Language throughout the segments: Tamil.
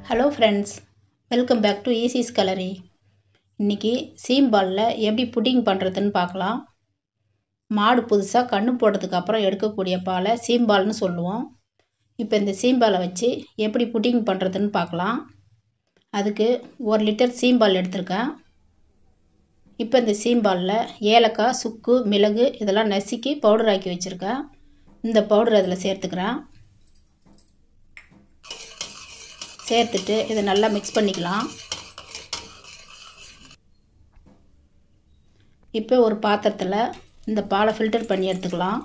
hello friends welcome back to ஈசிஸ் கலரி இன்றைக்கி சீம்பாலில் எப்படி புட்டிங் பண்ணுறதுன்னு பார்க்கலாம் மாடு புதுசாக கன்று போட்டதுக்கு அப்புறம் எடுக்கக்கூடிய பாலை சீம்பால்னு சொல்லுவோம் இப்போ இந்த சீம்பாலை வச்சு எப்படி புட்டிங் பண்ணுறதுன்னு பார்க்கலாம் அதுக்கு ஒரு லிட்டர் சீம்பால் எடுத்திருக்கேன் இப்போ இந்த சீம்பாலில் ஏலக்காய் சுக்கு மிளகு இதெல்லாம் நசுக்கி பவுடர் ஆக்கி வச்சுருக்கேன் இந்த பவுடர் அதில் சேர்த்துக்கிறேன் சேர்த்துட்டு இதை நல்லா மிக்ஸ் பண்ணிக்கலாம் இப்போ ஒரு பாத்திரத்தில் இந்த பாலை ஃபில்டர் பண்ணி எடுத்துக்கலாம்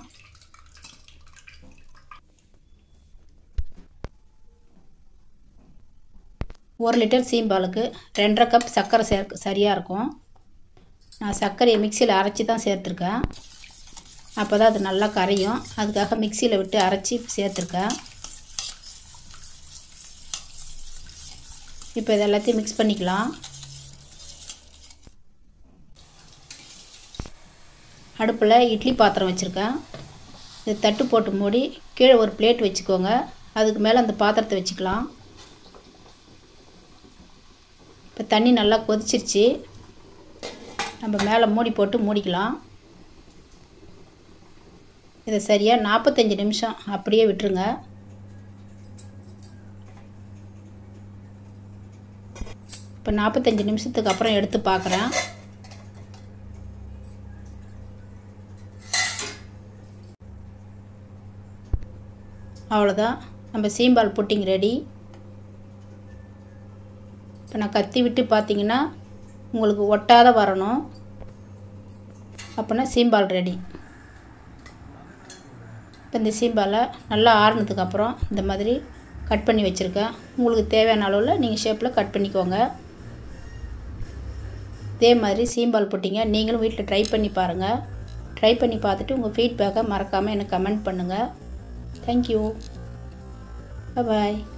ஒரு லிட்டர் சீம்பாலுக்கு ரெண்டரை கப் சர்க்கரை சேர்க்க சரியாக இருக்கும் நான் சர்க்கரையை மிக்சியில் அரைச்சி தான் சேர்த்துருக்கேன் அப்போ தான் அது நல்லா கரையும் அதுக்காக மிக்சியில் விட்டு அரைச்சி சேர்த்துருக்கேன் இப்போ இது எல்லாத்தையும் மிக்ஸ் பண்ணிக்கலாம் அடுப்பில் இட்லி பாத்திரம் வச்சுருக்கேன் இது தட்டு போட்டு மூடி கீழே ஒரு பிளேட் வச்சுக்கோங்க அதுக்கு மேலே அந்த பாத்திரத்தை வச்சுக்கலாம் இப்போ தண்ணி நல்லா கொதிச்சிருச்சு நம்ம மேலே மூடி போட்டு மூடிக்கலாம் இதை சரியாக நாற்பத்தஞ்சு நிமிஷம் அப்படியே விட்டுருங்க இப்போ நாற்பத்தஞ்சு நிமிஷத்துக்கு அப்புறம் எடுத்து பார்க்குறேன் அவ்வளோதான் நம்ம சீம்பால் புட்டிங் ரெடி இப்போ நான் கத்தி விட்டு பார்த்தீங்கன்னா உங்களுக்கு ஒட்டாத வரணும் அப்படின்னா சீம்பால் ரெடி இப்போ இந்த சீம்பாலை நல்லா ஆறுனதுக்கப்புறம் இந்த மாதிரி கட் பண்ணி வச்சுருக்கேன் உங்களுக்கு தேவையான அளவில் நீங்கள் ஷேப்பில் கட் பண்ணிக்கோங்க இதே மாதிரி சீம்பால் போட்டிங்க நீங்களும் வீட்டில் ட்ரை பண்ணி பாருங்கள் ட்ரை பண்ணி பார்த்துட்டு உங்கள் ஃபீட்பேக்கை மறக்காமல் எனக்கு கமெண்ட் பண்ணுங்கள் தேங்க்யூ பாய்